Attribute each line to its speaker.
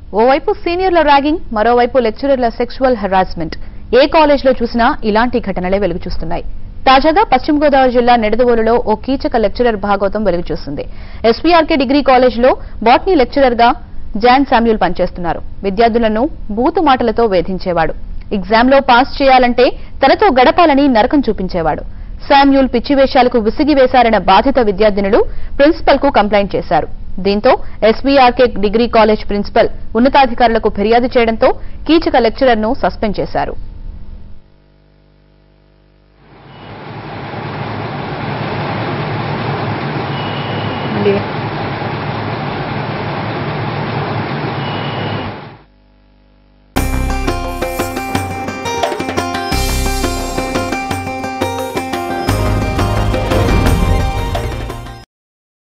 Speaker 1: ఓవైపు సీనియర్ల ర్యాగింగ్ మరోవైపు లెక్చరర్ల sexual harassment ఏ కాలేజ్లో చూసినా ఇలాంటి ఘటనలే వెలుగు చూస్తున్నాయి తాజాగా పశ్చిమ గోదావరి జిల్లా నిడదవోలులో ఓ కీచక లెక్చరర్ భాగవతం వెలుగు చూస్తుంది ఎస్వీఆర్కే డిగ్రీ కాలేజ్లో బాటనీ లెక్చరర్ గా జాన్ శామ్యూల్ పనిచేస్తున్నారు విద్యార్థులను బూతు మాటలతో వేధించేవాడు ఎగ్జామ్లో పాస్ చేయాలంటే తనతో గడపాలని నరకం చూపించేవాడు శామ్యూల్ పిచ్చి వేషాలకు విసిగి వేశారన్న బాధిత విద్యార్థినులు ప్రిన్సిపల్ కు కంప్లైంట్ చేశారు దీంతో ఎస్వీఆర్కే డిగ్రీ కాలేజ్ ప్రిన్సిపల్ ఉన్నతాధికారులకు ఫిర్యాదు చేయడంతో కీచక లెక్చరర్ ను సస్పెండ్ చేశారు